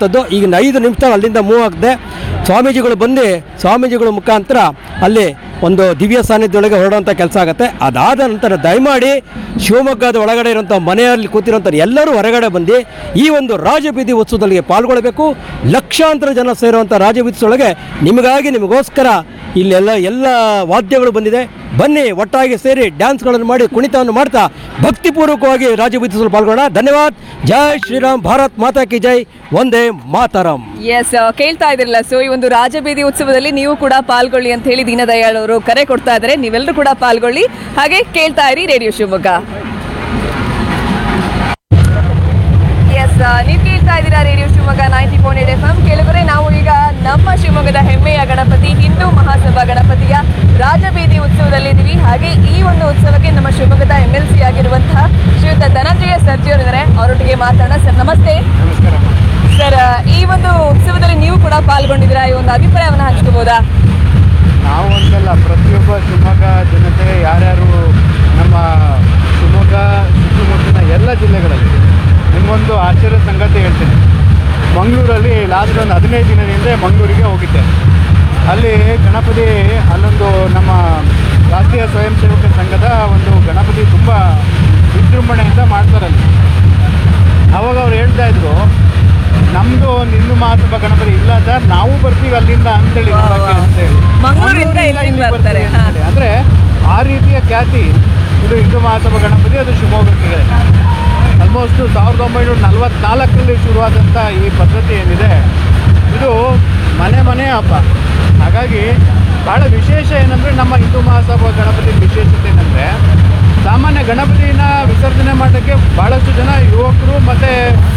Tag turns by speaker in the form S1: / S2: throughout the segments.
S1: ಮಾಡುವಂಥದ್ದು ಈಗ ಐದು ನಿಮಿಷ ಅಲ್ಲಿಂದ ಮೂವ್ ಆಗದೆ ಸ್ವಾಮೀಜಿಗಳು ಬಂದು ಸ್ವಾಮೀಜಿಗಳ ಮುಖಾಂತರ ಅಲ್ಲಿ ಒಂದು ದಿವ್ಯ ಸಾನ್ನಿಧ್ಯವೊಳಗೆ ಹೊರಡುವಂಥ ಕೆಲಸ ಆಗುತ್ತೆ ಅದಾದ ನಂತರ ದಯಮಾಡಿ ಶಿವಮೊಗ್ಗದ ಒಳಗಡೆ ಇರುವಂಥ ಮನೆಯಲ್ಲಿ ಕೂತಿರೋಂಥ ಎಲ್ಲರೂ ಹೊರಗಡೆ ಬಂದು ಈ ಒಂದು ರಾಜಬೀದಿ ಉತ್ಸವದಲ್ಲಿ ಪಾಲ್ಗೊಳ್ಳಬೇಕು ಲಕ್ಷಾಂತರ ಜನ ಸೇರುವಂಥ ರಾಜಬೀದಿ ಉತ್ಸವದೊಳಗೆ ನಿಮಗಾಗಿ ನಿಮಗೋಸ್ಕರ ಇಲ್ಲೆಲ್ಲ ಎಲ್ಲ ವಾದ್ಯಗಳು ಬಂದಿದೆ ಬನ್ನಿ ಒಟ್ಟಾಗಿ ಸೇರಿ ಡ್ಯಾನ್ಸ್ಗಳನ್ನು ಮಾಡಿ ಕುಣಿತವನ್ನು ಮಾಡ್ತಾ ಭಕ್ತಿಪೂರ್ವಕವಾಗಿ ರಾಜಬೀದಿ ಉತ್ಸವದಲ್ಲಿ ಪಾಲ್ಗೊಳ್ಳೋಣ ಧನ್ಯವಾದ ಜೈ ಶ್ರೀರಾಮ್ ಭಾರತ್ ಮಾತಾ ಕಿ ಜೈ ಒಂದೇ ಮಾತರಂ
S2: ಎಸ್ ಕೇಳ್ತಾ ಇದ್ರಲ್ಲ ಸೊ ಈ ಒಂದು ರಾಜಬೀದಿ ಉತ್ಸವದಲ್ಲಿ ನೀವು ಕೂಡ ಪಾಲ್ಗೊಳ್ಳಿ ಅಂತ ಹೇಳಿ ದೀನದಯಾಳ್ ಅವರು ಕರೆ ಕೊಡ್ತಾ ಇದ್ದಾರೆ ನೀವೆಲ್ಲರೂ ಕೂಡ ಪಾಲ್ಗೊಳ್ಳಿ ಹಾಗೆ ಕೇಳ್ತಾ ಇರಿ ರೇಡಿಯೋ ಶಿವಮೊಗ್ಗ ಎಸ್ ನೀವು ಕೇಳ್ತಾ ಇದ್ದೀರಾ radio Shivamogga ninety point eight F M ಕೇಳಿದ್ರೆ ನಾವು ಈಗ ನಮ್ಮ ಶಿವಮೊಗ್ಗದ ಹೆಮ್ಮೆಯ ಗಣಪತಿ ಹಿಂದೂ ಮಹಾಸಭಾ ಗಣಪತಿಯ ರಾಜಬೀದಿ ಉತ್ಸವದಲ್ಲಿದ್ದೀವಿ ಹಾಗೆ ಈ ಒಂದು ಉತ್ಸವಕ್ಕೆ ನಮ್ಮ ಶಿವಮೊಗ್ಗದ ಎಂ ಎಲ್ ಸಿ ಆಗಿರುವಂತಹ ಶ್ರೀಯುತ ಧನಂಜಯ ಸರ್ಜಿ ಅವರಿದ್ದಾರೆ ಅವರೊಟ್ಟಿಗೆ ಮಾತಾಡೋಣ ಸರ್ ನಮಸ್ತೆ ಸರ್ ಈ ಒಂದು ಉತ್ಸವದಲ್ಲಿ ನೀವು ಕೂಡ ಪಾಲ್ಗೊಂಡಿದ್ದೀರಾ ಈ ಒಂದು ಅಭಿಪ್ರಾಯವನ್ನು ಹಂಚ್ಕೋಬೋದಾ
S3: ನಾವು ಒಂದಲ್ಲ ಪ್ರತಿಯೊಬ್ಬ ಶಿವಮೊಗ್ಗ ಜನತೆ ಯಾರ್ಯಾರು ನಮ್ಮ ಶಿವಮೊಗ್ಗ ಸುತ್ತಮುತ್ತಲಿನ ಎಲ್ಲ ಜಿಲ್ಲೆಗಳಲ್ಲಿ ನಿಮಗೊಂದು ಆಶ್ಚರ್ಯ ಸಂಗತಿ ಹೇಳ್ತೀನಿ ಮಂಗಳೂರಲ್ಲಿ ಲಾಸ್ಟ್ ಒಂದು ಹದಿನೈದು ದಿನದ ಹಿಂದೆ ಮಂಗಳೂರಿಗೆ ಹೋಗಿದ್ದೆ ಅಲ್ಲಿ ಗಣಪತಿ ಅಲ್ಲೊಂದು ನಮ್ಮ ರಾಷ್ಟ್ರೀಯ ಸ್ವಯಂ ಸೇವಕ ಸಂಘದ ಒಂದು ಗಣಪತಿ ತುಂಬ ವಿಜೃಂಭಣೆಯಿಂದ ಮಾಡ್ತಾರಲ್ಲಿ ಅವಾಗ ಅವ್ರು ಹೇಳ್ತಾ ಇದ್ರು ನಮ್ಮದು ಒಂದು ಹಿಂದೂ ಮಹಾಸಭಾ ಗಣಪತಿ ಇಲ್ಲ ಸರ್ ನಾವು ಬರ್ತೀವಿ ಅಲ್ಲಿಂದ ಅಂತೇಳಿ
S2: ವಾ,
S3: ನೋಡಕ್ಕೆ
S2: ವಾ.
S3: ಅಂತೇಳಿ
S2: ಮಂಗಳೂರಿಂದ
S3: ಮಂಗಳೂರಿಂದ
S2: ಇಲ್ಲಿಗೆ
S3: ಇಲ್ಲಿ
S2: ಬರ್ತಾರೆ,
S3: ಬರ್ತೀವಿ ಅಂತೇಳಿ. ಅಂದ್ರೆ ಆ ರೀತಿಯ ಖ್ಯಾತಿ ಇದು ಹಿಂದೂ ಮಹಾಸಭಾ ಗಣಪತಿ ಅದು ಶಿವಮೊಗ್ಗಕ್ಕೆ ಆಲ್ಮೋಸ್ಟ್ ಸಾವಿರದ ಒಂಬೈನೂರ ನಲವತ್ನಾಲ್ಕರಲ್ಲಿ ಶುರುವಾದಂಥ ಈ ಪದ್ಧತಿ ಏನಿದೆ ಇದು ಮನೆ ಮನೆ ಹಬ್ಬ ಹಾಗಾಗಿ ಭಾಳ ವಿಶೇಷ ಏನಂದರೆ ನಮ್ಮ ಹಿಂದೂ ಮಹಾಸಭಾ ಗಣಪತಿ ವಿಶೇಷತೆ ಏನಂದರೆ ಸಾಮಾನ್ಯ ಗಣಪತಿನ ವಿಸರ್ಜನೆ ಮಾಡೋಕ್ಕೆ ಭಾಳಷ್ಟು ಜನ ಯುವಕರು ಮತ್ತು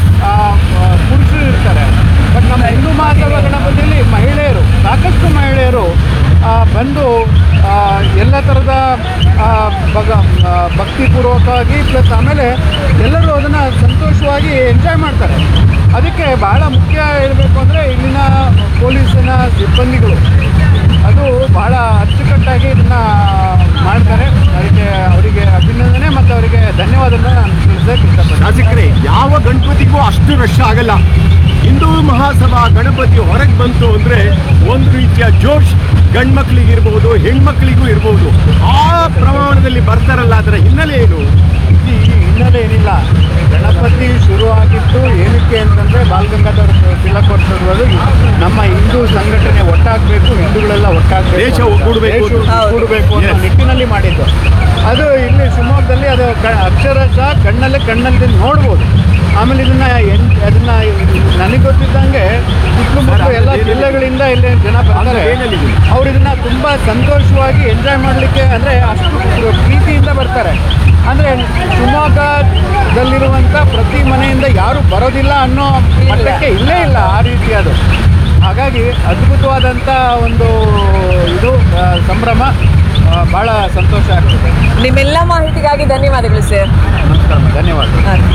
S3: ಪುರುಷರು ಇರ್ತಾರೆ ಬಟ್ ನಮ್ಮ ಹಿಂದೂ ಮಹಾಸಭಾ ಗಣಪತಿಯಲ್ಲಿ ಮಹಿಳೆಯರು ಸಾಕಷ್ಟು ಮಹಿಳೆಯರು ಆ, ಬಂದು ಆ, ಎಲ್ಲ ಥರದ ಆ, ಬಗ ಆ, ಭಕ್ತಿಪೂರ್ವಕವಾಗಿ ಪ್ಲಸ್ ಆಮೇಲೆ ಎಲ್ಲರೂ ಅದನ್ನು ಸಂತೋಷವಾಗಿ ಎಂಜಾಯ್ ಮಾಡ್ತಾರೆ ಅದಕ್ಕೆ ಬಹಳ ಮುಖ್ಯ ಹೇಳಬೇಕು ಅಂದರೆ ಇಲ್ಲಿನ ಪೊಲೀಸಿನ ಸಿಬ್ಬಂದಿಗಳು ಅದು ಬಹಳ ಅಚ್ಚುಕಟ್ಟಾಗಿ ಇದನ್ನು ಮಾಡ್ತಾರೆ ಅದಕ್ಕೆ ಅವರಿಗೆ ಅಭಿನಂದನೆ ಮತ್ತು ಅವರಿಗೆ ಧನ್ಯವಾದನ ನಾನು ತಿಳಿಸೋಕೆ ಇಷ್ಟಪಡ್ತೀನಿ
S4: ಶಾಸಕರೇ ಯಾವ ಗಣಪತಿಗೂ ಅಷ್ಟು ರಶ್ ಆಗಲ್ಲ ಹಿಂದೂ ಮಹಾಸಭಾ ಗಣಪತಿ ಹೊರಗೆ ಬಂತು ಅಂದ್ರೆ ಒಂದು ರೀತಿಯ ಜೋಶ್ ಗಂಡ್ಮಕ್ಳಿಗೆ ಇರ್ಬೋದು ಹೆಣ್ಮಕ್ಳಿಗೂ ಇರ್ಬೋದು ಆ ಪ್ರಮಾಣದಲ್ಲಿ ಬರ್ತಾರಲ್ಲ ಅದರ ಹಿನ್ನೆಲೆ ಏನು
S3: ಈ ಹಿನ್ನೆಲೆ ಏನಿಲ್ಲ ಗಣಪತಿ ಶುರು ಆಗಿತ್ತು ಏನಕ್ಕೆ ಅಂತಂದ್ರೆ ಬಾಲ್ ಗಂಗಾಧರ ತಿಲಕ್ ಅವ್ರು ಶುರುವಾದ್ರು ನಮ್ಮ ಹಿಂದೂ ಸಂಘಟನೆ ಒಟ್ಟಾಗಬೇಕು ಹಿಂದೂಗಳೆಲ್ಲ ಒಟ್ಟಾಗಬೇಕು
S4: ದೇಶ ಒಗ್ಗೂಡ್ಬೇಕು.
S3: ದೇಶ ಒಗ್ಗೂಡ್ಬೇಕು ಅನ್ನೋ
S4: Yes.
S3: ನಿಟ್ಟಿನಲ್ಲಿ ಮಾಡಿದ್ದು ಅದು ಇಲ್ಲಿ ಶಿವಮೊಗ್ಗದಲ್ಲಿ ಅದು ಕ- ಅಕ್ಷರಶಃ ಕಣ್ಣಲ್ಲೇ ಕಣ್ಣಲ್ಲಿ ನೋಡ್ಬೋದು ಆಮೇಲೆ ಇದನ್ನ ಎನ್ ಅದನ್ನ ನನಗೆ ಗೊತ್ತಿದ್ದಂಗೆ ಸುತ್ತಮುತ್ತ ಎಲ್ಲ ಜಿಲ್ಲೆಗಳಿಂದ ಇಲ್ಲಿ ಜನ ಬರ್ತಾರೆ
S4: ಏನೇನಿದೆ?
S3: ಅವ್ರು ಇದನ್ನ ತುಂಬಾ ಸಂತೋಷವಾಗಿ ಎಂಜಾಯ್ ಮಾಡಲಿಕ್ಕೆ ಅಂದ್ರೆ ಅಷ್ಟು ಪ್ರೀತಿಯಿಂದ ಬರ್ತಾರೆ ಅಂದ್ರೆ ಶಿವಮೊಗ್ಗದಲ್ಲಿರುವಂಥ ಪ್ರತಿ ಮನೆಯಿಂದ ಯಾರು ಬರೋದಿಲ್ಲ ಅನ್ನೋ ಮಟ್ಟಕ್ಕೆ ಇಲ್ಲೇ ಇಲ್ಲ ಆ ರೀತಿ ಅದು ಹಾಗಾಗಿ ಅದ್ಭುತವಾದಂಥ ಒಂದು ಇದು ಆ, ಸಂಭ್ರಮ ಆ, ಬಹಳ ಸಂತೋಷ ಆಗ್ತದೆ
S2: ನಿಮ್ಮೆಲ್ಲ ಮಾಹಿತಿಗಾಗಿ ಧನ್ಯವಾದಗಳು ಸರ್
S3: ನಮಸ್ಕಾರ ಧನ್ಯವಾದ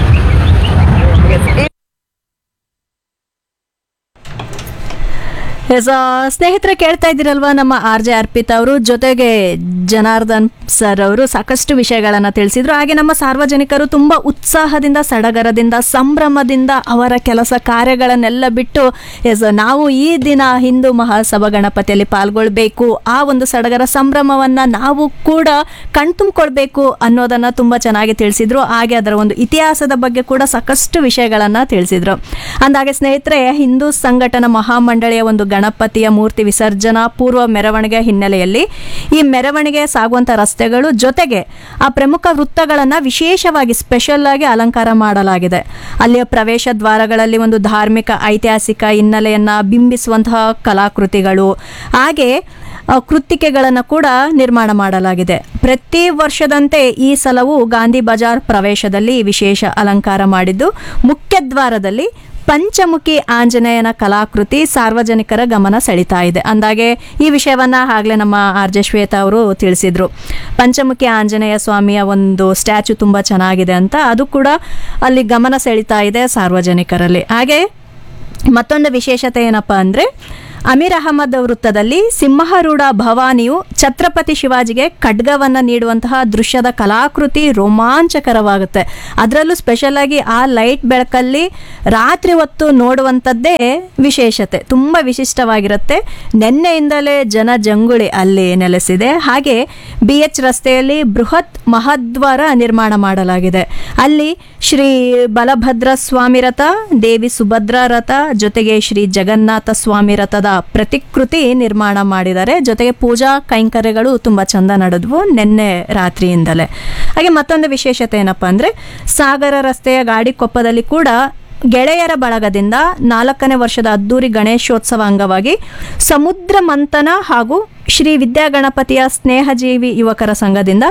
S5: ಎಸ್ ಸ್ನೇಹಿತರೆ ಕೇಳ್ತಾ ಇದ್ದೀರಲ್ವಾ ನಮ್ಮ ಆರ್ ಜೆ ಅರ್ಪಿತ್ ಅವರು ಜೊತೆಗೆ ಜನಾರ್ದನ್ ಸರ್ ಅವರು ಸಾಕಷ್ಟು ವಿಷಯಗಳನ್ನು ತಿಳಿಸಿದ್ರು ಹಾಗೆ ನಮ್ಮ ಸಾರ್ವಜನಿಕರು ತುಂಬ ಉತ್ಸಾಹದಿಂದ ಸಡಗರದಿಂದ ಸಂಭ್ರಮದಿಂದ ಅವರ ಕೆಲಸ ಕಾರ್ಯಗಳನ್ನೆಲ್ಲ ಬಿಟ್ಟು ಎಸ್ ನಾವು ಈ ದಿನ ಹಿಂದೂ ಮಹಾಸಭಾ ಗಣಪತಿಯಲ್ಲಿ ಪಾಲ್ಗೊಳ್ಬೇಕು ಆ ಒಂದು ಸಡಗರ ಸಂಭ್ರಮವನ್ನು ನಾವು ಕೂಡ ಕಣ್ತುಂಬಿಕೊಳ್ಬೇಕು ಅನ್ನೋದನ್ನು ತುಂಬ ಚೆನ್ನಾಗಿ ತಿಳಿಸಿದ್ರು ಹಾಗೆ ಅದರ ಒಂದು ಇತಿಹಾಸದ ಬಗ್ಗೆ ಕೂಡ ಸಾಕಷ್ಟು ವಿಷಯಗಳನ್ನು ತಿಳಿಸಿದ್ರು ಅಂದಾಗೆ ಸ್ನೇಹಿತರೆ ಹಿಂದೂ ಸಂಘಟನಾ ಮಹಾಮಂಡಳಿಯ ಒಂದು ಗಣಪತಿಯ ಮೂರ್ತಿ ವಿಸರ್ಜನಾ ಪೂರ್ವ ಮೆರವಣಿಗೆ ಹಿನ್ನೆಲೆಯಲ್ಲಿ ಈ ಮೆರವಣಿಗೆ ಸಾಗುವಂಥ ರಸ್ತೆಗಳು ಜೊತೆಗೆ ಆ ಪ್ರಮುಖ ವೃತ್ತಗಳನ್ನು ವಿಶೇಷವಾಗಿ ಸ್ಪೆಷಲ್ ಆಗಿ ಅಲಂಕಾರ ಮಾಡಲಾಗಿದೆ ಅಲ್ಲಿಯ ಪ್ರವೇಶ ದ್ವಾರಗಳಲ್ಲಿ ಒಂದು ಧಾರ್ಮಿಕ ಐತಿಹಾಸಿಕ ಹಿನ್ನೆಲೆಯನ್ನು ಬಿಂಬಿಸುವಂತಹ ಕಲಾಕೃತಿಗಳು ಹಾಗೆ ಆ, ಕೃತ್ತಿಕೆಗಳನ್ನು ಕೂಡ ನಿರ್ಮಾಣ ಮಾಡಲಾಗಿದೆ ಪ್ರತಿ ವರ್ಷದಂತೆ ಈ ಸಲವೂ ಗಾಂಧಿ ಬಜಾರ್ ಪ್ರವೇಶದಲ್ಲಿ ವಿಶೇಷ ಅಲಂಕಾರ ಮಾಡಿದ್ದು ಮುಖ್ಯ ದ್ವಾರದಲ್ಲಿ ಪಂಚಮುಖಿ ಆಂಜನೇಯನ ಕಲಾಕೃತಿ ಸಾರ್ವಜನಿಕರ ಗಮನ ಸೆಳೀತಾ ಇದೆ ಅಂದಾಗೆ ಈ ವಿಷಯವನ್ನ ಆಗಲೇ ನಮ್ಮ ಆರ್ ಜೆ ಶ್ವೇತಾ ಅವರು ತಿಳಿಸಿದ್ರು ಪಂಚಮುಖಿ ಆಂಜನೇಯ ಸ್ವಾಮಿಯ ಒಂದು ಸ್ಟ್ಯಾಚು ತುಂಬ ಚೆನ್ನಾಗಿದೆ ಅಂತ ಅದು ಕೂಡ ಅಲ್ಲಿ ಗಮನ ಸೆಳೀತಾ ಇದೆ ಸಾರ್ವಜನಿಕರಲ್ಲಿ ಹಾಗೆ ಮತ್ತೊಂದು ವಿಶೇಷತೆ ಏನಪ್ಪ ಅಂದರೆ ಅಮೀರ್ ಅಹಮದ್ ವೃತ್ತದಲ್ಲಿ ಸಿಂಹಾರೂಢ ಭವಾನಿಯು ಛತ್ರಪತಿ ಶಿವಾಜಿಗೆ ಖಡ್ಗವನ್ನ ನೀಡುವಂತಹ ದೃಶ್ಯದ ಕಲಾಕೃತಿ ರೋಮಾಂಚಕರವಾಗುತ್ತೆ ಅದರಲ್ಲೂ ಸ್ಪೆಷಲ್ ಆಗಿ ಆ ಲೈಟ್ ಬೆಳಕಲ್ಲಿ ರಾತ್ರಿ ಹೊತ್ತು ನೋಡುವಂಥದ್ದೇ ವಿಶೇಷತೆ ತುಂಬ ವಿಶಿಷ್ಟವಾಗಿರುತ್ತೆ ನಿನ್ನೆಯಿಂದಲೇ ಜನ ಜಂಗುಳಿ ಅಲ್ಲಿ ನೆಲೆಸಿದೆ ಹಾಗೆ ಬಿ ಎಚ್ ರಸ್ತೆಯಲ್ಲಿ ಬೃಹತ್ ಮಹದ್ವಾರ ನಿರ್ಮಾಣ ಮಾಡಲಾಗಿದೆ ಅಲ್ಲಿ ಶ್ರೀ ಬಲಭದ್ರ ಸ್ವಾಮಿ ರಥ ದೇವಿ ಸುಭದ್ರಾ ರಥ ಜೊತೆಗೆ ಶ್ರೀ ಜಗನ್ನಾಥ ಸ್ವಾಮಿ ರಥದ ಪ್ರತಿಕೃತಿ ನಿರ್ಮಾಣ ಮಾಡಿದ್ದಾರೆ ಜೊತೆಗೆ ಪೂಜಾ ಕೈಂಕರ್ಯಗಳು ತುಂಬ ಚಂದ ನಡೆದ್ವು ನಿನ್ನೆ ರಾತ್ರಿಯಿಂದಲೇ ಹಾಗೆ ಮತ್ತೊಂದು ವಿಶೇಷತೆ ಏನಪ್ಪ ಅಂದರೆ ಸಾಗರ ರಸ್ತೆಯ ಗಾಡಿಕೊಪ್ಪದಲ್ಲಿ ಕೂಡ ಗೆಳೆಯರ ಬಳಗದಿಂದ ನಾಲ್ಕನೇ ವರ್ಷದ ಅದ್ದೂರಿ ಗಣೇಶೋತ್ಸವ ಅಂಗವಾಗಿ ಸಮುದ್ರ ಮಂಥನ ಹಾಗೂ ಶ್ರೀ ವಿದ್ಯಾಗಣಪತಿಯ ಸ್ನೇಹಜೀವಿ ಯುವಕರ ಸಂಘದಿಂದ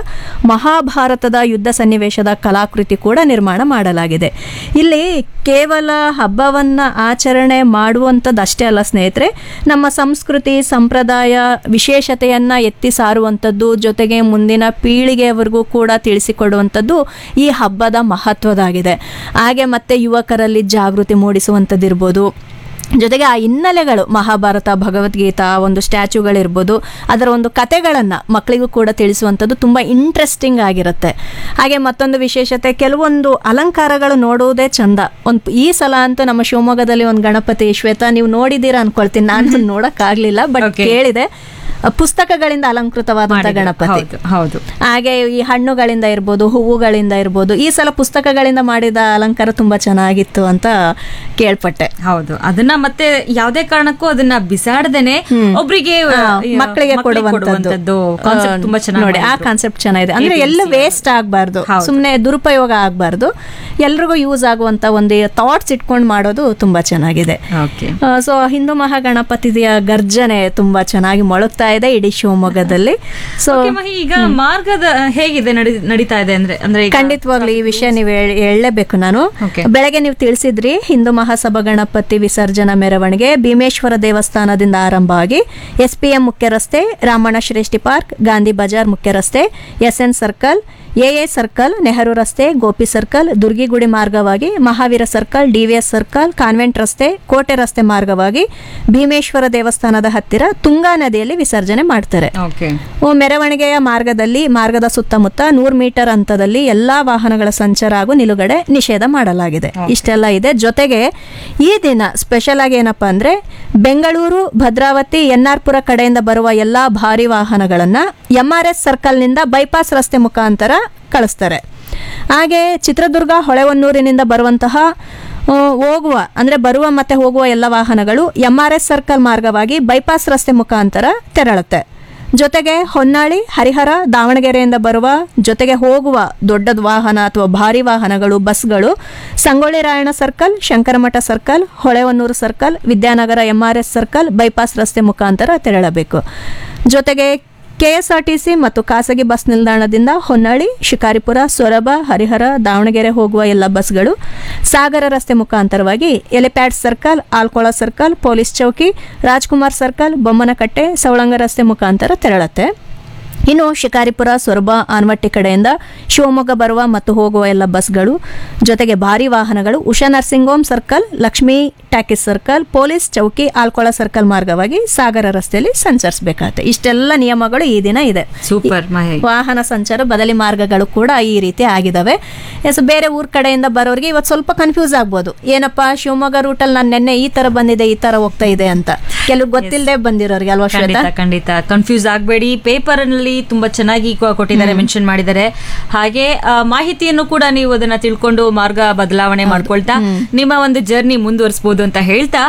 S5: ಮಹಾಭಾರತದ ಯುದ್ಧ ಸನ್ನಿವೇಶದ ಕಲಾಕೃತಿ ಕೂಡ ನಿರ್ಮಾಣ ಮಾಡಲಾಗಿದೆ ಇಲ್ಲಿ ಕೇವಲ ಹಬ್ಬವನ್ನು ಆಚರಣೆ ಮಾಡುವಂಥದ್ದು ಅಷ್ಟೇ ಅಲ್ಲ ಸ್ನೇಹಿತರೆ ನಮ್ಮ ಸಂಸ್ಕೃತಿ ಸಂಪ್ರದಾಯ ವಿಶೇಷತೆಯನ್ನು ಎತ್ತಿ ಸಾರುವಂಥದ್ದು ಜೊತೆಗೆ ಮುಂದಿನ ಪೀಳಿಗೆಯವರೆಗೂ ಕೂಡ ತಿಳಿಸಿಕೊಡುವಂಥದ್ದು ಈ ಹಬ್ಬದ ಮಹತ್ವದಾಗಿದೆ ಹಾಗೆ ಮತ್ತೆ ಯುವಕರಲ್ಲಿ ಜಾಗೃತಿ ಮೂಡಿಸುವಂಥದ್ದಿರ್ಬೋದು ಜೊತೆಗೆ ಆ ಹಿನ್ನೆಲೆಗಳು ಮಹಾಭಾರತ ಭಗವದ್ಗೀತಾ ಒಂದು ಸ್ಟ್ಯಾಚ್ಯೂಗಳಿರ್ಬೋದು ಅದರ ಒಂದು ಕತೆಗಳನ್ನು ಮಕ್ಕಳಿಗೂ ಕೂಡ ತಿಳಿಸುವಂಥದ್ದು ತುಂಬ ಇಂಟ್ರೆಸ್ಟಿಂಗ್ ಆಗಿರುತ್ತೆ ಹಾಗೆ ಮತ್ತೊಂದು ವಿಶೇಷತೆ ಕೆಲವೊಂದು ಅಲಂಕಾರಗಳು ನೋಡುವುದೇ ಚಂದ ಒಂದು ಈ ಸಲ ಅಂತೂ ನಮ್ಮ ಶಿವಮೊಗ್ಗದಲ್ಲಿ ಒಂದು ಗಣಪತಿ ಶ್ವೇತಾ ನೀವು ನೋಡಿದ್ದೀರಾ ಅನ್ಕೊಳ್ತೀನಿ ನಾನು ನೋಡೋಕ್ಕಾಗಲಿಲ್ಲ ಬಟ್
S6: Okay.
S5: ಕೇಳಿದೆ ಅ, ಪುಸ್ತಕಗಳಿಂದ ಅಲಂಕೃತವಾದಂಥ
S6: ಮಾಡಿದ್ರು.
S5: ಗಣಪತಿ
S6: ಹೌದು ಹೌದು
S5: ಹಾಗೆ ಈ ಹಣ್ಣುಗಳಿಂದ ಇರ್ಬೋದು ಹೂವುಗಳಿಂದ ಇರ್ಬೋದು ಈ ಸಲ ಪುಸ್ತಕಗಳಿಂದ ಮಾಡಿದ ಅಲಂಕಾರ ತುಂಬಾ ಚೆನ್ನಾಗಿತ್ತು ಅಂತ ಕೇಳ್ಪಟ್ಟೆ
S6: ಹೌದು ಅದನ್ನ ಮತ್ತೆ ಯಾವ್ದೇ ಕಾರಣಕ್ಕೂ ಅದನ್ನ ಬಿಸಾಡದೇನೆ ಒಬ್ರಿಗೆ
S5: ಆ, ಮಕ್ಕಳಿಗೆ ಕೊಡುವಂತದ್ದು
S6: ಕಾನ್ಸೆಪ್ಟ್ ತುಂಬಾ ಚೆನ್ನಾಗಿ
S5: ನೋಡಿ ಆ ಕಾನ್ಸೆಪ್ಟ್ ಚೆನ್ನಾಗಿದೆ ಅಂದ್ರೆ ಎಲ್ಲ ವೇಸ್ಟ್ ಆಗಬಾರ್ದು
S6: ಹೌದು.
S5: ಸುಮ್ಮನೆ ದುರುಪಯೋಗ ಆಗಬಾರ್ದು ಎಲ್ರಿಗೂ ಯೂಸ್ ಆಗುವಂತ ಒಂದು ಥಾಟ್ಸ್ ಇಟ್ಕೊಂಡು ಮಾಡೋದು ತುಂಬಾ ಚೆನ್ನಾಗಿದೆ
S6: ಓಕೆ
S5: ಸೊ ಹಿಂದೂ ಮಹಾಗಣಪತಿಯ ಗರ್ಜನೆ ತುಂಬಾ ಚೆನ್ನಾಗಿ ಮೊಳಗ್ತಾ ಇದೆ ಇಡೀ ಶಿವಮೊಗ್ಗದಲ್ಲಿ ಸೊ
S6: Okay, ಮಹಿ, ಈಗ ಮಾರ್ಗದ ಹೇಗಿದೆ ನಡಿ- ನಡೀತಾ ಇದೆ ಅಂದ್ರೆ ಅಂದ್ರೆ ಈಗ
S5: ಖಂಡಿತವಾಗ್ಲೂ ಈ ವಿಷಯ ನೀವು ಹೇಳ್- ಹೇಳಲೇಬೇಕು ನಾನು
S6: Okay.
S5: ಬೆಳಗ್ಗೆ ನೀವು ತಿಳಿಸಿದ್ರಿ ಹಿಂದೂ ಮಹಾಸಭಾ ಗಣಪತಿ ವಿಸರ್ಜನಾ ಮೆರವಣಿಗೆ ಭೀಮೇಶ್ವರ ದೇವಸ್ಥಾನದಿಂದ ಆರಂಭ ಆಗಿ ಎಸ್ ಪಿ ಎಂ ಮುಖ್ಯ ರಸ್ತೆ ರಾಮಣ್ಣ ಶ್ರೇಷ್ಠಿ ಪಾರ್ಕ್ ಗಾಂಧಿ ಬಜಾರ್ ಮುಖ್ಯ ರಸ್ತೆ S N circle A A circle Nehru ರಸ್ತೆ ಗೋಪಿ ಸರ್ಕಲ್ ದುರ್ಗಿಗುಡಿ ಮಾರ್ಗವಾಗಿ Mahaveera circle DVS circle convent ರಸ್ತೆ ಕೋಟೆ ರಸ್ತೆ ಮಾರ್ಗವಾಗಿ ಭೀಮೇಶ್ವರ ದೇವಸ್ಥಾನದ ಹತ್ತಿರ ತುಂಗಾ ನದಿಯಲ್ಲಿ ವಿಸರ್ಜನೆ ಮಾಡ್ತಾರೆ
S6: ಓಕೆ
S5: ಓ, ಮೆರವಣಿಗೆಯ ಮಾರ್ಗದಲ್ಲಿ ಮಾರ್ಗದ ಸುತ್ತಮುತ್ತ ನೂರು ಮೀಟರ್ ಹಂತದಲ್ಲಿ ಎಲ್ಲಾ ವಾಹನಗಳ ಸಂಚಾರ ಹಾಗೂ ನಿಲುಗಡೆ ನಿಷೇಧ ಮಾಡಲಾಗಿದೆ ಇಷ್ಟೆಲ್ಲ ಇದೆ ಜೊತೆಗೆ ಈ ದಿನ ಸ್ಪೆಷಲ್ ಆಗಿ ಏನಪ್ಪಾ ಅಂದ್ರೆ ಬೆಂಗಳೂರು ಭದ್ರಾವತಿ ಎನ್ಆರ್ ಪುರ ಕಡೆಯಿಂದ ಬರುವ ಎಲ್ಲಾ ಭಾರಿ ವಾಹನಗಳನ್ನ ಎಂ ಆರ್ ಎಸ್ ಸರ್ಕಲ್ನಿಂದ ಬೈಪಾಸ್ ರಸ್ತೆ ಮುಖಾಂತರ ಕಳಿಸ್ತಾರೆ ಹಾಗೆ ಚಿತ್ರದುರ್ಗ ಹೊಳೆಹೊನ್ನೂರಿನಿಂದ ಬರುವಂತಹ ಆ, ಹೋಗುವ ಅಂದರೆ ಬರುವ ಮತ್ತೆ ಹೋಗುವ ಎಲ್ಲ ವಾಹನಗಳು ಎಂ ಆರ್ ಎಸ್ ಸರ್ಕಲ್ ಮಾರ್ಗವಾಗಿ ಬೈಪಾಸ್ ರಸ್ತೆ ಮುಖಾಂತರ ತೆರಳುತ್ತೆ ಜೊತೆಗೆ ಹೊನ್ನಾಳಿ ಹರಿಹರ ದಾವಣಗೆರೆಯಿಂದ ಬರುವ ಜೊತೆಗೆ ಹೋಗುವ ದೊಡ್ಡದ ವಾಹನ ಅಥವಾ ಭಾರಿ ವಾಹನಗಳು ಬಸ್ಗಳು Sangolli Rayanna circle Shankaramatha circle Holehonnur circle Vidyanagar M R S circle bypass ರಸ್ತೆ ಮುಖಾಂತರ ತೆರಳಬೇಕು ಜೊತೆಗೆ ಕೆಎಸ್ಆರ್ಟಿಸಿ ಮತ್ತು ಖಾಸಗಿ ಬಸ್ ನಿಲ್ದಾಣದಿಂದ ಹೊನ್ನಾಳಿ ಶಿಕಾರಿಪುರ ಸೊರಬ ಹರಿಹರ ದಾವಣಗೆರೆ ಹೋಗುವ ಎಲ್ಲ ಬಸ್ಗಳು ಸಾಗರ ರಸ್ತೆ ಮುಖಾಂತರವಾಗಿ helipad circle Alkola circle police ಚೌಕಿ ರಾಜ್ಕುಮಾರ್ ಸರ್ಕಲ್ ಬೊಮ್ಮನಕಟ್ಟೆ ಸವಳಂಗ ರಸ್ತೆ ಮುಖಾಂತರ ತೆರಳುತ್ತೆ ಇನ್ನು ಶಿಕಾರಿಪುರ ಸೊರಬ ಆನ್ವಟ್ಟಿ ಕಡೆಯಿಂದ ಶಿವಮೊಗ್ಗ ಬರುವ ಮತ್ತು ಹೋಗುವ ಎಲ್ಲ ಬಸ್ಗಳು ಜೊತೆಗೆ ಭಾರಿ ವಾಹನಗಳು Usha nursing home circle Lakshmi talkies circle police ಚೌಕಿ ಆಲ್ಕೊಳ ಸರ್ಕಲ್ ಮಾರ್ಗವಾಗಿ ಸಾಗರ ರಸ್ತೆಯಲ್ಲಿ ಸಂಚರಿಸಬೇಕಾಗತ್ತೆ ಇಷ್ಟೆಲ್ಲ ನಿಯಮಗಳು ಈ ದಿನ ಇದೆ
S6: ಸೂಪರ್ ಮಹಿ
S5: ವಾಹನ ಸಂಚಾರ ಬದಲಿ ಮಾರ್ಗಗಳು ಕೂಡ ಈ ರೀತಿ ಆಗಿದಾವೆ ಎಸ್ ಬೇರೆ ಊರ್ ಕಡೆಯಿಂದ ಬರೋರಿಗೆ ಇವತ್ತು ಸ್ವಲ್ಪ ಕನ್ಫ್ಯೂಸ್ ಆಗ್ಬೋದು ಏನಪ್ಪಾ ಶಿವಮೊಗ್ಗ ರೂಟಲ್ಲಿ ನಾನು ನಿನ್ನೆ ಈ ತರ ಬಂದಿದೆ ಈ ತರ ಹೋಗ್ತಾ ಇದೆ ಅಂತ ಕೆಲವು ಗೊತ್ತಿಲ್ಲದೆ ಬಂದಿರೋರಿಗೆ ಅಲ್ವಾ ಶ್ವೇತಾ
S6: ಖಂಡಿತ ಖಂಡಿತ ಕನ್ಫ್ಯೂಸ್ ಆಗಬೇಡಿ ಪೇಪರ್ ಅಲ್ಲಿ ತುಂಬಾ ಚೆನ್ನಾಗಿ ಕೊ- ಕೊಟ್ಟಿದ್ದಾರೆ ಮೆನ್ಷನ್ ಮಾಡಿದ್ದಾರೆ ಹಾಗೆ ಆ, ಮಾಹಿತಿಯನ್ನು ಕೂಡ ನೀವು ಅದನ್ನ ತಿಳ್ಕೊಂಡು ಮಾರ್ಗ ಬದಲಾವಣೆ ಮಾಡ್ಕೊಳ್ತಾ ನಿಮ್ಮ ಒಂದು ಜರ್ನಿ ಮುಂದುವರಿಸಬಹುದು ಅಂತ ಹೇಳ್ತಾ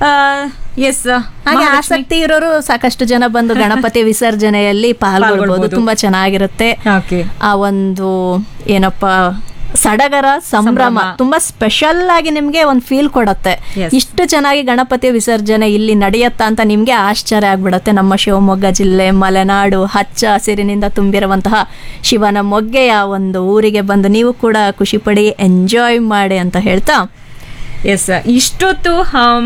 S6: ಎಸ್
S5: ಹಾಗೆ ಆಸಕ್ತಿ ಇರೋರು ಸಾಕಷ್ಟು ಜನ ಬಂದು ಗಣಪತಿ ವಿಸರ್ಜನೆಯಲ್ಲಿ ಪಾಲ್ಗೊಳ್ಬಹುದು
S6: ಪಾಲ್ಗೊಳ್ಬೋದು.
S5: ತುಂಬಾ ಚೆನ್ನಾಗಿರುತ್ತೆ
S6: ಓಕೆ
S5: ಆ ಒಂದು ಏನಪ್ಪಾ ಸಡಗರ ಸಂಭ್ರಮ
S6: ಸಂಭ್ರಮ.
S5: ತುಂಬಾ ಸ್ಪೆಷಲ್ ಆಗಿ ನಿಮ್ಗೆ ಒಂದು ಫೀಲ್ ಕೊಡುತ್ತೆ
S6: Yes.
S5: ಇಷ್ಟು ಚೆನ್ನಾಗಿ ಗಣಪತಿ ವಿಸರ್ಜನೆ ಇಲ್ಲಿ ನಡೆಯತ್ತಾ ಅಂತ ನಿಮ್ಗೆ ಆಶ್ಚರ್ಯ ಆಗ್ಬಿಡತ್ತೆ ನಮ್ಮ ಶಿವಮೊಗ್ಗ ಜಿಲ್ಲೆ ಮಲೆನಾಡು ಹಚ್ಚ ಹಸಿರಿನಿಂದ ತುಂಬಿರುವಂತಹ ಶಿವನ ಮೊಗ್ಗೆಯ ಒಂದು ಊರಿಗೆ ಬಂದು ನೀವು ಕೂಡ ಖುಷಿ ಪಡಿ ಎಂಜಾಯ್ ಮಾಡಿ ಅಂತ ಹೇಳ್ತಾ
S6: ಎಸ್ ಇಷ್ಟೊತ್ತು ಹಮ್,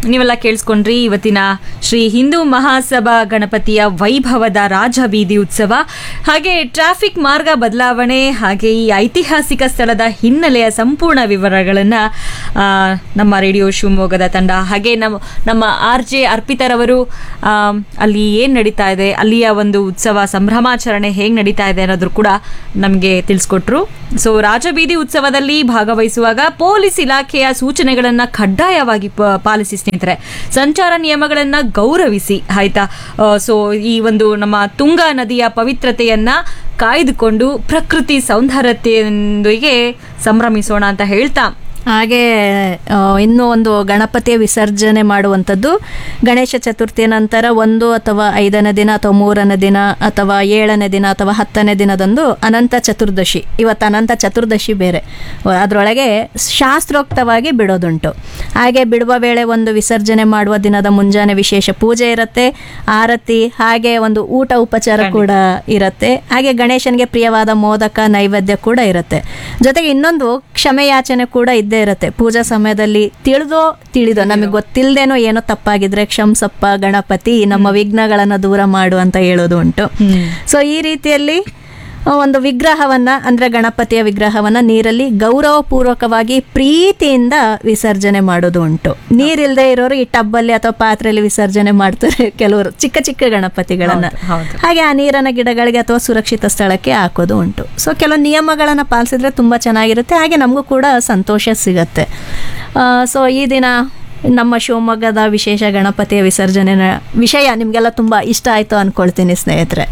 S6: ನೀವೆಲ್ಲ ಕೇಳಿಸ್ಕೊಂಡ್ರಿ ಇವತ್ತಿನ ಶ್ರೀ ಹಿಂದೂ ಮಹಾಸಭಾ ಗಣಪತಿಯ ವೈಭವದ ರಾಜ ಬೀದಿ ಉತ್ಸವ ಹಾಗೆ ಟ್ರಾಫಿಕ್ ಮಾರ್ಗ ಬದಲಾವಣೆ ಹಾಗೆ ಈ ಐತಿಹಾಸಿಕ ಸ್ಥಳದ ಹಿನ್ನೆಲೆಯ ಸಂಪೂರ್ಣ ವಿವರಗಳನ್ನು ನಮ್ಮ ರೇಡಿಯೋ ಶಿವಮೊಗ್ಗದ ತಂಡ ಹಾಗೆ ನಮ್ಮ ನಮ್ಮ ಆರ್ ಜೆ ಅರ್ಪಿತರವರು ಆ, ಅಲ್ಲಿ ಏನು ನಡೀತಾ ಇದೆ ಅಲ್ಲಿಯ ಒಂದು ಉತ್ಸವ ಸಂಭ್ರಮಾಚರಣೆ ಹೇಗೆ ನಡೀತಾ ಇದೆ ಅನ್ನೋದ್ರ ಕೂಡ ನಮಗೆ ತಿಳಿಸ್ಕೊಟ್ರು ಸೊ ರಾಜಬೀದಿ ಉತ್ಸವದಲ್ಲಿ ಭಾಗವಹಿಸುವಾಗ ಪೊಲೀಸ್ ಇಲಾಖೆಯ ಸೂಚನೆಗಳನ್ನು ಕಡ್ಡಾಯವಾಗಿ ಪ- ಪಾಲಿಸಿ ಸ್ನೇಹಿತರೆ ಸಂಚಾರ ನಿಯಮಗಳನ್ನು ಗೌರವಿಸಿ ಆಯ್ತಾ ಸೊ ಈ ಒಂದು ನಮ್ಮ ತುಂಗಾ ನದಿಯ ಪವಿತ್ರತೆಯನ್ನ ಕಾಯ್ದುಕೊಂಡು ಪ್ರಕೃತಿ ಸೌಂದರ್ಯತೆಯೊಂದಿಗೆ ಸಂಭ್ರಮಿಸೋಣ ಅಂತ ಹೇಳ್ತಾ
S5: ಹಾಗೆ ಆ, ಇನ್ನೂ ಒಂದು ಗಣಪತಿಯ ವಿಸರ್ಜನೆ ಮಾಡುವಂಥದ್ದು ಗಣೇಶ ಚತುರ್ಥಿಯ ನಂತರ ಒಂದು ಅಥವಾ ಐದನೇ ದಿನ ಅಥವಾ ಮೂರನೇ ದಿನ ಅಥವಾ ಏಳನೇ ದಿನ ಅಥವಾ ಹತ್ತನೇ ದಿನದಂದು ಅನಂತ ಚತುರ್ದಶಿ ಇವತ್ತು ಅನಂತ ಚತುರ್ದಶಿ ಬೇರೆ ಅದರೊಳಗೆ ಶಾಸ್ತ್ರೋಕ್ತವಾಗಿ ಬಿಡೋದುಂಟು ಹಾಗೆ ಬಿಡುವ ವೇಳೆ ಒಂದು ವಿಸರ್ಜನೆ ಮಾಡುವ ದಿನದ ಮುಂಜಾನೆ ವಿಶೇಷ ಪೂಜೆ ಇರುತ್ತೆ ಆರತಿ ಹಾಗೆ ಒಂದು ಊಟ ಉಪಚಾರ ಕೂಡ ಇರುತ್ತೆ ಹಾಗೆ ಗಣೇಶನಿಗೆ ಪ್ರಿಯವಾದ ಮೋದಕ ನೈವೇದ್ಯ ಕೂಡ ಇರುತ್ತೆ ಜೊತೆಗೆ ಇನ್ನೊಂದು ಕ್ಷಮೆಯಾಚನೆ ಕೂಡ ಇದ್ದೇ ಇರುತ್ತೆ ಪೂಜಾ ಸಮಯದಲ್ಲಿ ತಿಳಿದೋ ತಿಳಿದೋ ನಮಗೆ ಗೊತ್ತಿಲ್ಲದೇನೋ ಏನೋ ತಪ್ಪಾಗಿದ್ರೆ ಕ್ಷಮ್ಸಪ್ಪ ಗಣಪತಿ ನಮ್ಮ ವಿಘ್ನಗಳನ್ನು ದೂರ ಮಾಡು ಅಂತ ಹೇಳೋದು ಉಂಟು ಸೊ ಈ ರೀತಿಯಲ್ಲಿ ಆ, ಒಂದು ವಿಗ್ರಹವನ್ನ ಅಂದ್ರೆ ಗಣಪತಿಯ ವಿಗ್ರಹವನ್ನ ನೀರಲ್ಲಿ ಗೌರವಪೂರ್ವಕವಾಗಿ ಪ್ರೀತಿಯಿಂದ ವಿಸರ್ಜನೆ ಮಾಡೋದು ಉಂಟು ನೀರಿಲ್ಲದೆ ಇರೋರು ಈ ಟಬ್ಬಲ್ಲಿ ಅಥವಾ ಪಾತ್ರೆಯಲ್ಲಿ ವಿಸರ್ಜನೆ ಮಾಡ್ತಾರೆ ಕೆಲವರು ಚಿಕ್ಕ ಚಿಕ್ಕ ಗಣಪತಿಗಳನ್ನ ಹಾಗೆ ಆ ನೀರನ್ನ ಗಿಡಗಳಿಗೆ ಅಥವಾ ಸುರಕ್ಷಿತ ಸ್ಥಳಕ್ಕೆ ಹಾಕೋದು ಉಂಟು ಸೊ ಕೆಲವು ನಿಯಮಗಳನ್ನು ಪಾಲಿಸಿದ್ರೆ ತುಂಬಾ ಚೆನ್ನಾಗಿರುತ್ತೆ ಹಾಗೆ ನಮಗೂ ಕೂಡ ಸಂತೋಷ ಸಿಗತ್ತೆ ಸೊ ಈ ದಿನ ನಮ್ಮ ಶಿವಮೊಗ್ಗದ ವಿಶೇಷ ಗಣಪತಿಯ ವಿಸರ್ಜನೆ ವಿಷಯ ನಿಮಗೆಲ್ಲ ತುಂಬ ಇಷ್ಟ ಆಯಿತು ಅಂದ್ಕೊಳ್ತೀನಿ ಸ್ನೇಹಿತರೆ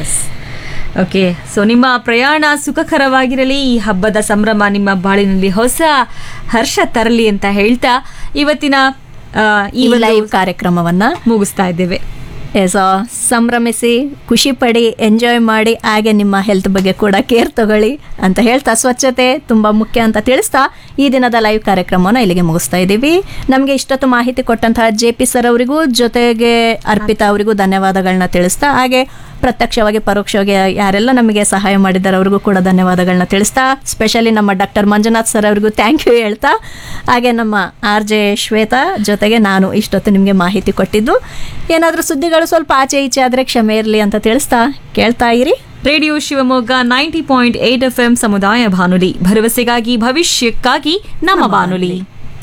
S6: ಓಕೆ ಸೊ ನಿಮ್ಮ ಪ್ರಯಾಣ ಸುಖಕರವಾಗಿರಲಿ ಈ ಹಬ್ಬದ ಸಂಭ್ರಮ ನಿಮ್ಮ ಬಾಳಿನಲ್ಲಿ ಹೊಸ ಹರ್ಷ ತರಲಿ ಅಂತ ಹೇಳ್ತಾ ಇವತ್ತಿನ ಆ, ಈ
S5: ಈ
S6: ಒಂದು
S5: ಲೈವ್ ಕಾರ್ಯಕ್ರಮವನ್ನ
S6: ಮುಗಿಸ್ತಾ ಇದ್ದೇವೆ
S5: ಎಸ್ ಸಂಭ್ರಮಿಸಿ ಖುಷಿ ಪಡಿ ಎಂಜಾಯ್ ಮಾಡಿ ಹಾಗೆ ನಿಮ್ಮ ಹೆಲ್ತ್ ಬಗ್ಗೆ ಕೂಡ ಕೇರ್ ತಗೊಳ್ಳಿ ಅಂತ ಹೇಳ್ತಾ ಸ್ವಚ್ಛತೆ ತುಂಬ ಮುಖ್ಯ ಅಂತ ತಿಳಿಸ್ತಾ ಈ ದಿನದ ಲೈವ್ ಕಾರ್ಯಕ್ರಮವನ್ನು ಇಲ್ಲಿಗೆ ಮುಗಿಸ್ತಾ ಇದ್ದೀವಿ ನಮಗೆ ಇಷ್ಟೊತ್ತು ಮಾಹಿತಿ ಕೊಟ್ಟಂತಹ ಜೆ ಪಿ ಸರ್ ಅವರಿಗೂ ಜೊತೆಗೆ ಅರ್ಪಿತಾ ಅವರಿಗೂ ಧನ್ಯವಾದಗಳನ್ನ ತಿಳಿಸ್ತಾ ಹಾಗೆ ಪ್ರತ್ಯಕ್ಷವಾಗಿ ಪರೋಕ್ಷವಾಗಿ ಯಾರೆಲ್ಲ ನಮಗೆ ಸಹಾಯ ಮಾಡಿದ್ದಾರೆ ಅವ್ರಿಗೂ ಕೂಡ ಧನ್ಯವಾದಗಳನ್ನ ತಿಳಿಸ್ತಾ ಸ್ಪೆಷಲಿ ನಮ್ಮ ಡಾಕ್ಟರ್ ಮಂಜುನಾಥ್ ಸರ್ ಅವರಿಗೂ ಥ್ಯಾಂಕ್ ಯು ಹೇಳ್ತಾ ಹಾಗೆ ನಮ್ಮ ಆರ್ ಜೆ ಶ್ವೇತಾ ಜೊತೆಗೆ ನಾನು ಇಷ್ಟೊತ್ತು ನಿಮಗೆ ಮಾಹಿತಿ ಕೊಟ್ಟಿದ್ದು ಏನಾದರೂ ಸುದ್ದಿಗಳು ಸ್ವಲ್ಪ ಆಚೆ ಈಚೆ ಆದರೆ ಕ್ಷಮೆ ಇರಲಿ ಅಂತ ತಿಳಿಸ್ತಾ ಕೇಳ್ತಾ ಇರಿ
S6: radio Shivamogga ninety point eight F M ಸಮುದಾಯ ಬಾನುಲಿ ಭರವಸೆಗಾಗಿ ಭವಿಷ್ಯಕ್ಕಾಗಿ ನಮ್ಮ ಬಾನುಲಿ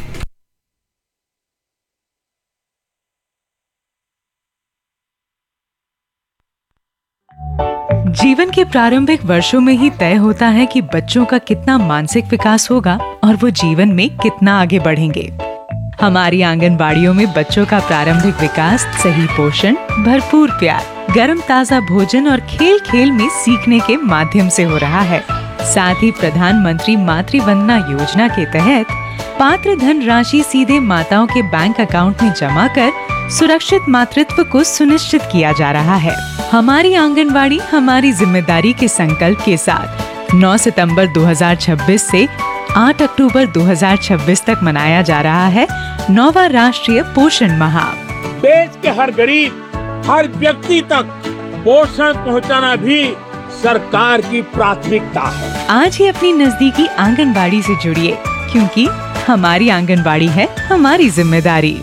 S7: जीवन के प्रारंभिक वर्षों में ही तय होता है कि बच्चों का कितना मानसिक विकास होगा और वो जीवन में कितना आगे बढ़ेंगे हमारी आंगनबाड़ियों में बच्चों का प्रारंभिक विकास सही पोषण भरपूर प्यार गर्म ताजा भोजन और खेल खेल में सीखने के माध्यम से हो रहा है साथ ही प्रधानमंत्री मातृ वंदना योजना के तहत पात्र धन राशि सीधे माताओं के बैंक अकाउंट में जमा कर सुरक्षित मातृत्व को सुनिश्चित किया जा रहा है हमारी आंगनवाड़ी हमारी जिम्मेदारी के संकल्प के साथ 9 सितंबर 2026 से 8 अक्टूबर 2026 तक मनाया जा रहा है नौवा राष्ट्रीय पोषण माह
S8: देश के हर गरीब हर व्यक्ति तक पोषण पहुंचाना भी सरकार की प्राथमिकता है
S7: आज ही अपनी नजदीकी आंगनबाड़ी से जुड़िए क्योंकि हमारी आंगनबाड़ी है हमारी जिम्मेदारी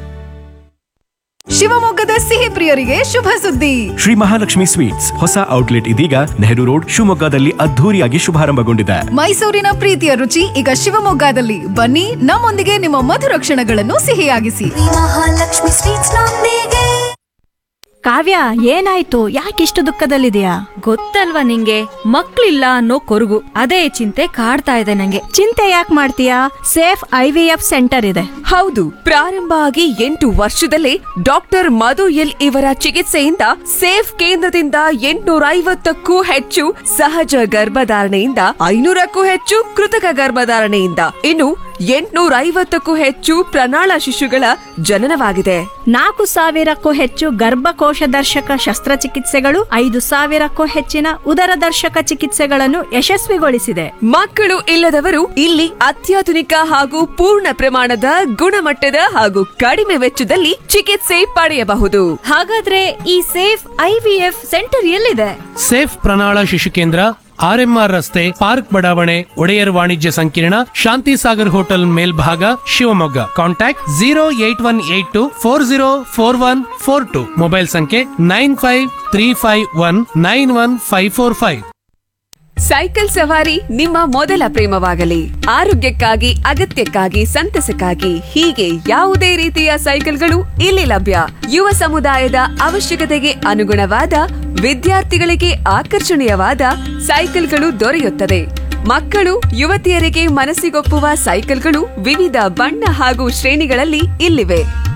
S9: ಶಿವಮೊಗ್ಗದ ಸಿಹಿ ಪ್ರಿಯರಿಗೆ ಶುಭ ಸುದ್ದಿ
S10: ಶ್ರೀ ಮಹಾಲಕ್ಷ್ಮಿ ಸ್ವೀಟ್ಸ್ ಹೊಸ ಔಟ್ಲೆಟ್ ಇದೀಗ ನೆಹರು ರೋಡ್ ಶಿವಮೊಗ್ಗದಲ್ಲಿ ಅದ್ಧೂರಿಯಾಗಿ ಶುಭಾರಂಭಗೊಂಡಿದೆ
S9: ಮೈಸೂರಿನ ಪ್ರೀತಿಯ ರುಚಿ ಈಗ ಶಿವಮೊಗ್ಗದಲ್ಲಿ ಬನ್ನಿ ನಮ್ಮೊಂದಿಗೆ ನಿಮ್ಮ ಮಧುರ ಕ್ಷಣಗಳನ್ನು ಸಿಹಿಯಾಗಿಸಿ
S11: ಮಹಾಲಕ್ಷ್ಮಿ ಸ್ವೀಟ್ಸ್ ನೊಂದಿಗೆ
S5: ಕಾವ್ಯ ಏನಾಯ್ತು ಯಾಕಿಷ್ಟು ದುಃಖದಲ್ಲಿದೆಯಾ
S6: ಗೊತ್ತಲ್ವಾ ನಿಂಗೆ ಮಕ್ಳಿಲ್ಲ ಅನ್ನೋ ಕೊರಗು ಅದೇ ಚಿಂತೆ ಕಾಡ್ತಾ ಇದೆ ನಂಗೆ
S5: ಚಿಂತೆ ಯಾಕೆ ಮಾಡ್ತೀಯಾ Safe I V F centre ಇದೆ
S2: ಹೌದು ಪ್ರಾರಂಭ ಆಗಿ ಎಂಟು ವರ್ಷದಲ್ಲೇ ಡಾಕ್ಟರ್ ಮಧು ಎಲ್ ಇವರ ಚಿಕಿತ್ಸೆಯಿಂದ ಸೇಫ್ ಕೇಂದ್ರದಿಂದ ಎಂಟುನೂರ ಐವತ್ತಕ್ಕೂ ಹೆಚ್ಚು ಸಹಜ ಗರ್ಭಧಾರಣೆಯಿಂದ ಐನೂರಕ್ಕೂ ಹೆಚ್ಚು ಕೃತಕ ಗರ್ಭಧಾರಣೆಯಿಂದ ಇನ್ನು ಎಂಟುನೂರ ಐವತ್ತಕ್ಕೂ ಹೆಚ್ಚು ಪ್ರಣಾಳ ಶಿಶುಗಳ ಜನನವಾಗಿದೆ
S5: ನಾಲ್ಕು ಸಾವಿರಕ್ಕೂ ಹೆಚ್ಚು ಗರ್ಭಕೋಶ ದರ್ಶಕ ಶಸ್ತ್ರಚಿಕಿತ್ಸೆಗಳು ಐದು ಸಾವಿರಕ್ಕೂ ಹೆಚ್ಚಿನ ಉದರ ದರ್ಶಕ ಚಿಕಿತ್ಸೆಗಳನ್ನು ಯಶಸ್ವಿಗೊಳಿಸಿದೆ
S2: ಮಕ್ಕಳು ಇಲ್ಲದವರು ಇಲ್ಲಿ ಅತ್ಯಾಧುನಿಕ ಹಾಗೂ ಪೂರ್ಣ ಪ್ರಮಾಣದ ಗುಣಮಟ್ಟದ ಹಾಗೂ ಕಡಿಮೆ ವೆಚ್ಚದಲ್ಲಿ ಚಿಕಿತ್ಸೆ ಪಡೆಯಬಹುದು
S6: ಹಾಗಾದ್ರೆ ಈ Safe I V F centre ಎಲ್ಲಿದೆ
S12: ಸೇಫ್ ಪ್ರಣಾಳ ಶಿಶು ಕೇಂದ್ರ ಆರ್ಎಂಆರ್ ರಸ್ತೆ ಪಾರ್ಕ್ ಬಡಾವಣೆ ಒಡೆಯರ್ ವಾಣಿಜ್ಯ ಸಂಕೀರ್ಣ ಶಾಂತಿ ಸಾಗರ್ ಹೋಟೆಲ್ ಮೇಲ್ಭಾಗ Shivamogga contact zero eight one eight two four zero four one four two mobile ಸಂಖ್ಯೆ nine five three five one nine one five four five
S13: cycle ಸವಾರಿ ನಿಮ್ಮ ಮೊದಲ ಪ್ರೇಮವಾಗಲಿ ಆರೋಗ್ಯಕ್ಕಾಗಿ ಅಗತ್ಯಕ್ಕಾಗಿ ಸಂತಸಕ್ಕಾಗಿ ಹೀಗೆ ಯಾವುದೇ ರೀತಿಯ ಸೈಕಲ್ಗಳು ಇಲ್ಲಿ ಲಭ್ಯ ಯುವ ಸಮುದಾಯದ ಅವಶ್ಯಕತೆಗೆ ಅನುಗುಣವಾದ ವಿದ್ಯಾರ್ಥಿಗಳಿಗೆ ಆಕರ್ಷಣೀಯವಾದ ಸೈಕಲ್ಗಳು ದೊರೆಯುತ್ತದೆ ಮಕ್ಕಳು ಯುವತಿಯರಿಗೆ ಮನಸ್ಸಿಗೊಪ್ಪುವ ಸೈಕಲ್ಗಳು ವಿವಿಧ ಬಣ್ಣ ಹಾಗೂ ಶ್ರೇಣಿಗಳಲ್ಲಿ ಇಲ್ಲಿವೆ